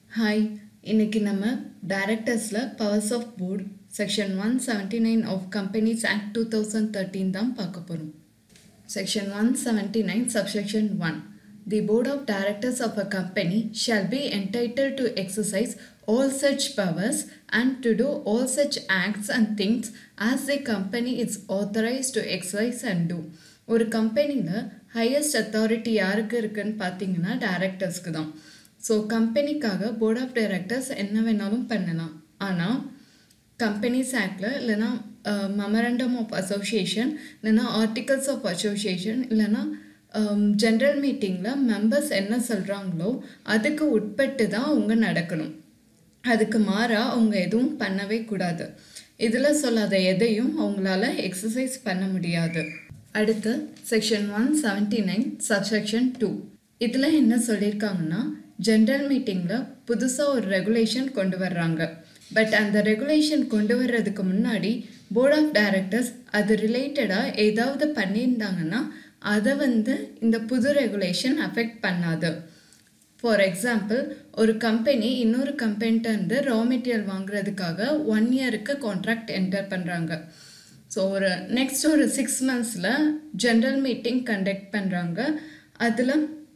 Hi இன்னைக்கு நம்ம டைரக்டர்ஸில் powers of board section one seventy nine of companies act two thousand thirteen தான் பார்க்க போகிறோம் section one seventy nine subsection one the board of directors of a company shall be entitled to exercise all such powers and to do all such acts and things as the company is authorized to exercise and do ஒரு கம்பெனியில் highest authority யாருக்கு இருக்குன்னு பார்த்தீங்கன்னா டைரக்டர்ஸ்க்கு தான் so கம்பெனிக்காக board of directors என்ன வேணாலும் பண்ணலாம் ஆனால் கம்பெனிஸ் ஆக்டில் இல்லைனா மெமரண்டம் ஆஃப் அசோசியேஷன் இல்லைனா ஆர்டிகல்ஸ் ஆஃப் அசோசியேஷன் இல்லைனா ஜென்ரல் மீட்டிங்கில் மெம்பர்ஸ் என்ன சொல்கிறாங்களோ அதுக்கு உட்பட்டு தான் அவங்க நடக்கணும் அதுக்கு மாறாக அவங்க எதுவும் பண்ணவே கூடாது இதில் சொல்லாத எதையும் அவங்களால எக்ஸசைஸ் பண்ண முடியாது அடுத்து section one seventy nine subsection two இதில் என்ன சொல்லியிருக்காங்கன்னா ஜென்ரல் மீட்டிங்கில் புதுசாக ஒரு ரெகுலேஷன் கொண்டு வர்றாங்க பட் அந்த ரெகுலேஷன் கொண்டு வர்றதுக்கு முன்னாடி போர்ட் ஆஃப் டைரக்டர்ஸ் அது ரிலேட்டடாக ஏதாவது பண்ணியிருந்தாங்கன்னா அதை வந்து இந்த புது ரெகுலேஷன் அஃபெக்ட் பண்ணாது ஃபார் எக்ஸாம்பிள் ஒரு கம்பெனி இன்னொரு கம்பெனிட்ட இருந்து ரா மெட்டீரியல் வாங்குறதுக்காக ஒன் இயருக்கு கான்ட்ராக்ட் என்டர் பண்ணுறாங்க ஸோ ஒரு நெக்ஸ்ட் ஒரு சிக்ஸ் மந்த்ஸில் ஜென்ரல் மீட்டிங் கண்டக்ட் பண்ணுறாங்க அதில்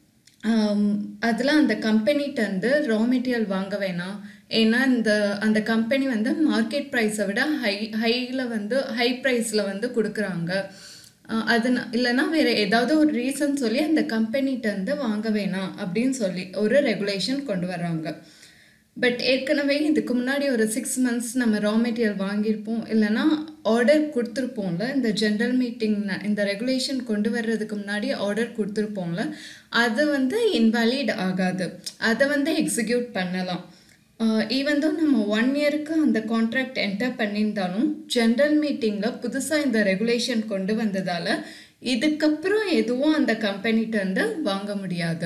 அதில் அந்த கம்பெனிகிட்டேருந்து ரா மெட்டீரியல் வாங்க வேணாம் ஏன்னா இந்த அந்த கம்பெனி வந்து மார்க்கெட் ப்ரைஸை விட ஹை ஹையில் வந்து ஹை ப்ரைஸில் வந்து கொடுக்குறாங்க அது இல்லைன்னா வேறு ஏதாவது ஒரு ரீசன் சொல்லி அந்த கம்பெனிகிட்டேருந்து வாங்க வேணாம் அப்படின்னு சொல்லி ஒரு ரெகுலேஷன் கொண்டு வர்றாங்க பட் ஏற்கனவே இதுக்கு முன்னாடி ஒரு சிக்ஸ் மந்த்ஸ் நம்ம ரா மெட்டீரியல் வாங்கியிருப்போம் இல்லைன்னா ஆர்டர் கொடுத்துருப்போம்ல இந்த ஜென்ரல் மீட்டிங் இந்த ரெகுலேஷன் கொண்டு வர்றதுக்கு முன்னாடி ஆர்டர் கொடுத்துருப்போம்ல அது வந்து இன்வாலிட் ஆகாது அதை வந்து எக்ஸிக்யூட் பண்ணலாம் ஈவன் தான் நம்ம ஒன் இயருக்கு அந்த கான்ட்ராக்ட் என்டர் பண்ணியிருந்தாலும் ஜென்ரல் மீட்டிங்கில் புதுசாக இந்த ரெகுலேஷன் கொண்டு வந்ததால் இதுக்கப்புறம் எதுவும் அந்த கம்பெனிகிட்டேருந்து வாங்க முடியாது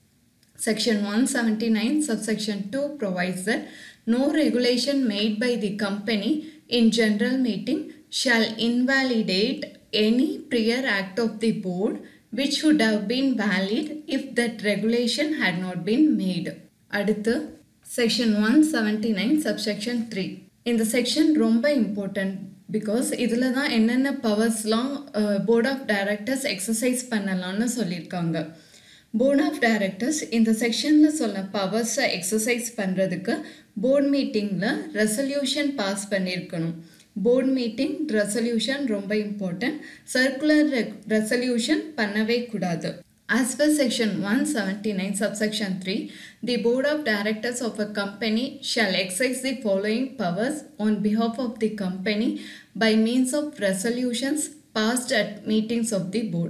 Section 179, subsection 2 provides that no regulation made by the company in general meeting shall invalidate any prior act of the board which would have been valid if that regulation had not been made. அடுத்து section one seventy nine subsection three இந்த section ரொம்ப important because இதில் தான் என்னென்ன பவர்ஸ்லாம் board of directors exercise பண்ணலாம்னு சொல்லியிருக்காங்க board of directors இந்த செக்ஷனில் சொன்ன பவர்ஸை எக்ஸசைஸ் பண்ணுறதுக்கு போர்ட் மீட்டிங்கில் ரெசல்யூஷன் பாஸ் பண்ணியிருக்கணும் போர்ட் மீட்டிங் ரெசல்யூஷன் ரொம்ப இம்பார்ட்டன்ட் சர்க்குலர் ரெசல்யூஷன் பண்ணவே கூடாது As per section 179 subsection 3, the board of directors of a company shall exercise the following powers on behalf of the company by means of resolutions passed at meetings of the board.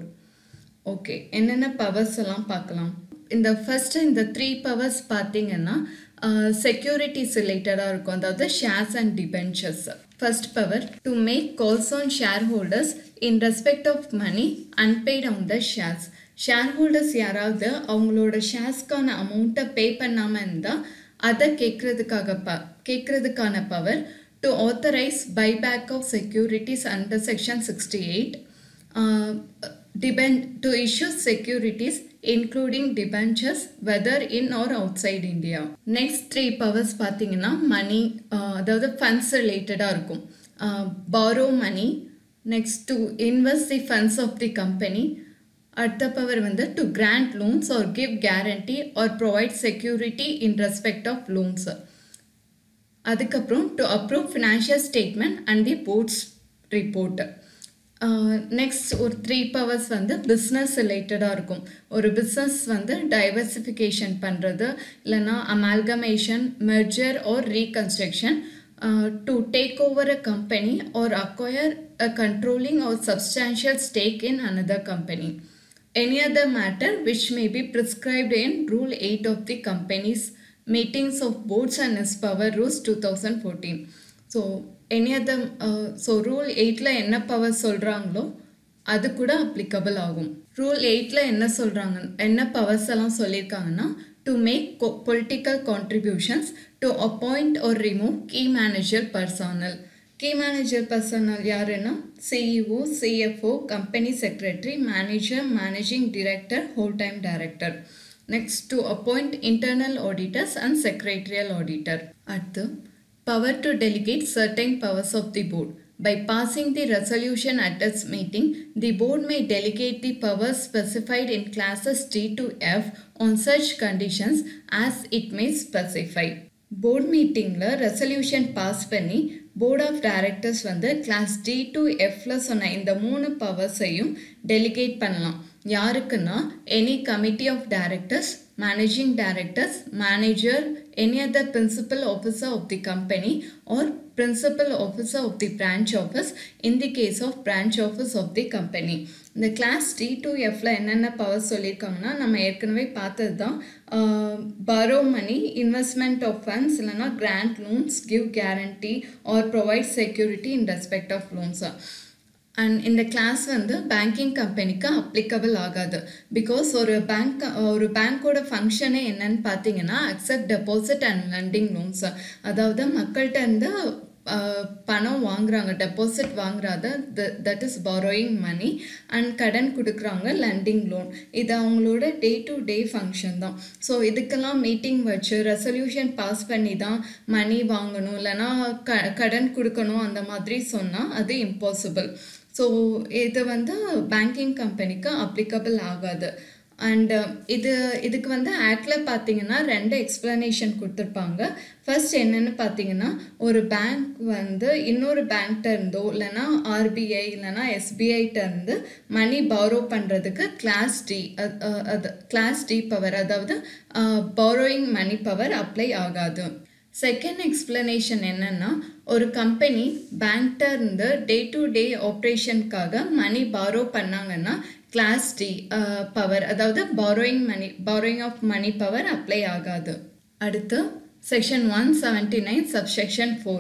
Okay என்னென்ன powers எல்லாம் பார்க்கலாம் இந்த first இந்த three powers பார்த்தீங்கன்னா securities ரிலேட்டடாக இருக்கும் அதாவது shares and debentures first power to make calls on share holders in respect of money unpaid on the shares share holders யாராவது அவங்களோட ஷேர்ஸ்க்கான அமௌண்ட்டை பே பண்ணாமல் இருந்தால் அதை கேட்குறதுக்காக ப கேட்குறதுக்கான power to authorise buyback of securities under section sixty eight debent to issue securities including debentures whether in or outside India. Next three powers பார்த்தீங்கன்னா மணி அதாவது ஃபண்ட்ஸ் ரிலேட்டடாக இருக்கும் borrow money next to invest the funds of the company அடுத்த power வந்து to grant loans or give guarantee or provide security in respect of loans அதுக்கப்புறம் to approve financial statement and the board's report next ஒரு three powers வந்து business ரிலேட்டடாக இருக்கும் ஒரு business வந்து diversification பண்ணுறது இல்லைனா amalgamation merger or reconstruction to take over a company or acquire a controlling or substantial stake in another company any other matter which may be prescribed in rule eight of the companies meetings of boards and is power rules two thousand fourteen so any other so rule எயிட்டில் என்ன power சொல்கிறாங்களோ அது கூட applicable ஆகும் rule எயிட்டில் என்ன சொல்கிறாங்க என்ன பவர்ஸ் எல்லாம் சொல்லியிருக்காங்கன்னா to make political contributions to appoint ஒரு remove key manager personnel key manager personnel யாருன்னா CEO CFO company secretary manager managing director whole time director Next, to appoint internal auditors and secretarial auditor. அடுத்து power to delegate certain powers of the board. By passing the resolution at its meeting, the board may delegate the powers specified in classes D to F on such conditions as it may specify. Board மீட்டிங்கில் resolution pass பண்ணி board of directors வந்து clause D to எஃப்ல சொன்ன இந்த மூணு பவர்ஸையும் delegate பண்ணலாம் யாருக்குன்னா any committee of directors managing directors manager any other principal officer of the company or principal officer of the branch office in the case of branch office of the company இந்த clause D two எஃப்ல என்னென்ன power சொல்லியிருக்காங்கன்னா நம்ம ஏற்கனவே பார்த்தது தான் borrow money investment of funds இல்லைனா grant loans give guarantee or provide security in respect of loans and இந்த கிளாஸ் வந்து பேங்கிங் கம்பெனிக்கு அப்ளிகபிள் ஆகாது பிகாஸ் ஒரு பேங்க் ஒரு பேங்க்கோட ஃபங்க்ஷனே என்னன்னு பார்த்தீங்கன்னா accept deposit and lending loans அதாவது மக்கள்கிட்ட இருந்து பணம் வாங்குறாங்க டெபாசிட் வாங்குறாத that is borrowing money and கடன் கொடுக்குறாங்க லெண்டிங் லோன் இது அவங்களோட டே டு டே ஃபங்க்ஷன் தான் ஸோ இதுக்கெல்லாம் மீட்டிங் வச்சு ரெசல்யூஷன் பாஸ் பண்ணி தான் மணி வாங்கணும் இல்லைனா க கடன் கொடுக்கணும் அந்த மாதிரி சொன்னால் அது இம்பாசிபிள் ஸோ இது வந்து பேங்கிங் கம்பெனிக்கு அப்ளிகபிள் ஆகாது அண்ட் இது இதுக்கு வந்து ஆக்டில் பார்த்தீங்கன்னா ரெண்டு எக்ஸ்ப்ளனேஷன் கொடுத்துருப்பாங்க ஃபர்ஸ்ட் என்னென்னு பார்த்தீங்கன்னா ஒரு பேங்க் வந்து இன்னொரு பேங்க்ட இருந்தோ இல்லைனா ஆர்பிஐ இல்லைனா எஸ்பிஐட்ட இருந்து மணி பாரோ பண்ணுறதுக்கு கிளாஸ் டி அது கிளாஸ் டி பவர் அதாவது பாரோயிங் மணி பவர் அப்ளை ஆகாது செகண்ட் எக்ஸ்பிளனேஷன் என்னென்னா ஒரு கம்பெனி பேங்க்ட இருந்து டே டு டே ஆப்ரேஷனுக்காக மணி பாரோ பண்ணாங்கன்னா கிளாஸ் டி பவர் அதாவது borrowing money borrowing of money power apply ஆகாது அடுத்து section one seventy nine subsection four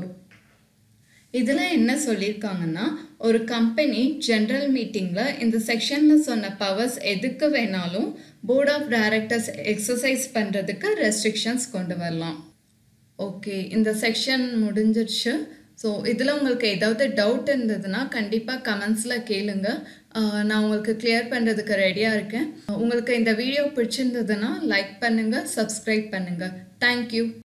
இதில் என்ன சொல்லியிருக்காங்கன்னா ஒரு கம்பெனி ஜென்ரல் மீட்டிங்கில் இந்த செக்ஷனில் சொன்ன பவர்ஸ் எதுக்கு வேணாலும் போர்ட் ஆஃப் டைரக்டர்ஸ் எக்ஸசைஸ் பண்ணுறதுக்கு ரெஸ்ட்ரிக்ஷன்ஸ் கொண்டு வரலாம் ஓகே இந்த செக்ஷன் முடிஞ்சிருச்சு ஸோ இதில் உங்களுக்கு ஏதாவது டவுட் இருந்ததுன்னா கண்டிப்பாக கமெண்ட்ஸில் கேளுங்க நான் உங்களுக்கு கிளியர் பண்ணுறதுக்கு ரெடியாக இருக்கேன் உங்களுக்கு இந்த வீடியோ பிடிச்சிருந்ததுன்னா லைக் பண்ணுங்கள் சப்ஸ்கிரைப் பண்ணுங்கள் தேங்க்யூ